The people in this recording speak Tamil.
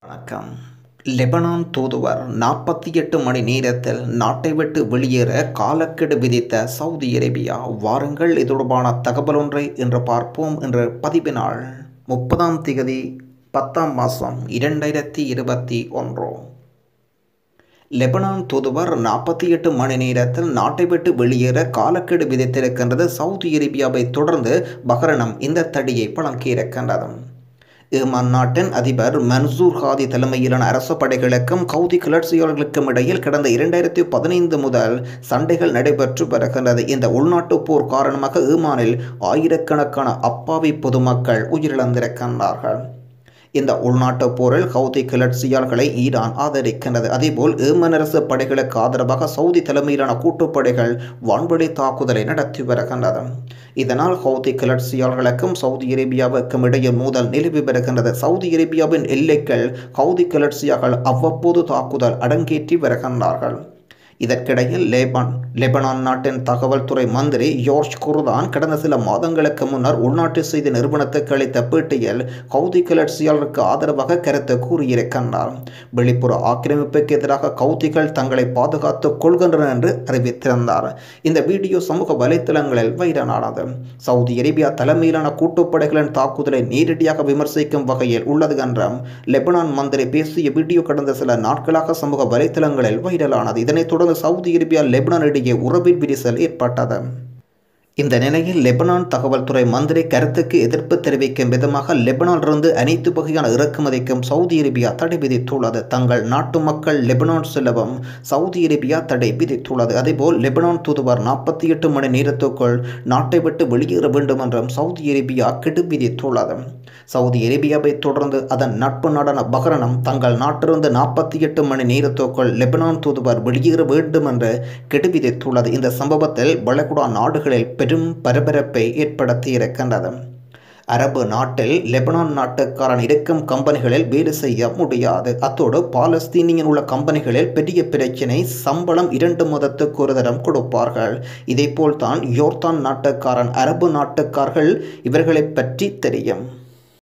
வணக்கம் லெபனான் தூதுவர் நாற்பத்தி எட்டு மணி நேரத்தில் நாட்டை விட்டு வெளியேற காலக்கெடு விதித்த சவுதி அரேபியா வாருங்கள் இது தொடர்பான தகவல் ஒன்றை இன்று பார்ப்போம் என்ற பதிவினால் முப்பதாம் திகதி பத்தாம் மாதம் இரண்டாயிரத்தி இருபத்தி ஒன்று லெபனான் தூதுவர் நாற்பத்தி எட்டு மணி நேரத்தில் நாட்டை விட்டு வெளியேற காலக்கெடு விதித்திருக்கின்றது சவுதி அரேபியாவை தொடர்ந்து பஹ்ரனம் இந்த தடியை வழங்கியிருக்கின்றது ஈமான் நாட்டின் அதிபர் மன்சூர் ஹாதி தலைமையிலான அரசு படைகளுக்கும் கவுதி கிளர்ச்சியாளர்களுக்கும் இடையில் கடந்த இரண்டாயிரத்தி பதினைந்து முதல் சண்டைகள் நடைபெற்று வருகின்றது இந்த உள்நாட்டு போர் காரணமாக ஈமானில் ஆயிரக்கணக்கான அப்பாவி பொதுமக்கள் உயிரிழந்திருக்கின்றார்கள் இந்த உள்நாட்டு போரில் ஹவுதி கிளர்ச்சியாளர்களை ஈரான் ஆதரிக்கின்றது அதேபோல் ஏமன் அரசு படைகளுக்கு ஆதரவாக சவுதி தலைமையிலான கூட்டுப்படைகள் வான்வழி தாக்குதலை நடத்தி வருகின்றது இதனால் ஹவுதி கிளர்ச்சியாளர்களுக்கும் சவுதி அரேபியாவுக்கும் இடையே மோதல் நிலவி வருகின்றது சவுதி அரேபியாவின் எல்லைகள் ஹவுதி கிளர்ச்சியாளர்கள் அவ்வப்போது தாக்குதல் அடங்கேற்றி வருகின்றார்கள் இதற்கிடையில் லேபான் லெபனான் நாட்டின் தகவல் துறை மந்திரி யோர்ஜ் குர்தான் கடந்த சில மாதங்களுக்கு முன்னர் உள்நாட்டு செய்தி நிறுவனத்துக்கு அளித்த பேட்டியில் கவுதி கிளர்ச்சியாளருக்கு ஆதரவாக கருத்து கூறியிருக்கின்றார் வெளிப்புற ஆக்கிரமிப்புக்கு எதிராக கவுதிகள் தங்களை பாதுகாத்துக் கொள்கின்றனர் என்று அறிவித்திருந்தார் இந்த வீடியோ சமூக வலைத்தளங்களில் வைரலானது சவுதி அரேபியா தலைமையிலான கூட்டுப்படைகளின் தாக்குதலை நேரடியாக விமர்சிக்கும் வகையில் உள்ளது என்றும் லெபனான் மந்திரி பேசிய வீடியோ கடந்த சில நாட்களாக சமூக வலைத்தளங்களில் வைரலானது இதனைத் தொடர்ந்து சவுதி அரேபியா லெபனான் இடையே உறவில் விரிசல் ஏற்பட்டது இந்த நிலையில் லெபனான் தகவல் துறை மந்திரி கருத்துக்கு எதிர்ப்பு தெரிவிக்கும் விதமாக லெபனானிலிருந்து அனைத்து வகையான இறக்குமதிக்கும் சவுதி அரேபியா தடை விதித்துள்ளது தங்கள் நாட்டு மக்கள் லெபனான் செல்லவும் சவுதி அரேபியா தடை விதித்துள்ளது அதேபோல் லெபனான் தூதுவர் நாற்பத்தி எட்டு மணி நேரத்துக்குள் நாட்டை விட்டு வெளியேற வேண்டும் என்றும் சவுதி அரேபியா கெடு விதித்துள்ளது சவுதி அரேபியாவை தொடர்ந்து அதன் நட்பு நாடான பஹ்ரனம் தங்கள் நாட்டிலிருந்து நாற்பத்தி எட்டு மணி நேரத்துக்குள் லெபனான் தூதுவர் வெளியேற வேண்டும் என்று கெடு விதித்துள்ளது இந்த சம்பவத்தில் வளைகுடா நாடுகளில் பெரும் பரபரப்பை ஏற்படுத்தி இருக்கின்றது அரபு நாட்டில் லெபனான் நாட்டுக்காரன் இருக்கும் கம்பெனிகளில் வேலை செய்ய முடியாது அத்தோடு பாலஸ்தீனியன் உள்ள கம்பெனிகளில் பெரிய பிரச்சினை சம்பளம் இரண்டு மதத்துக்கு ஒரு தரம் கொடுப்பார்கள் இதேபோல் தான் யோர்தான் நாட்டுக்காரன் அரபு நாட்டுக்கார்கள் இவர்களை பற்றி தெரியும்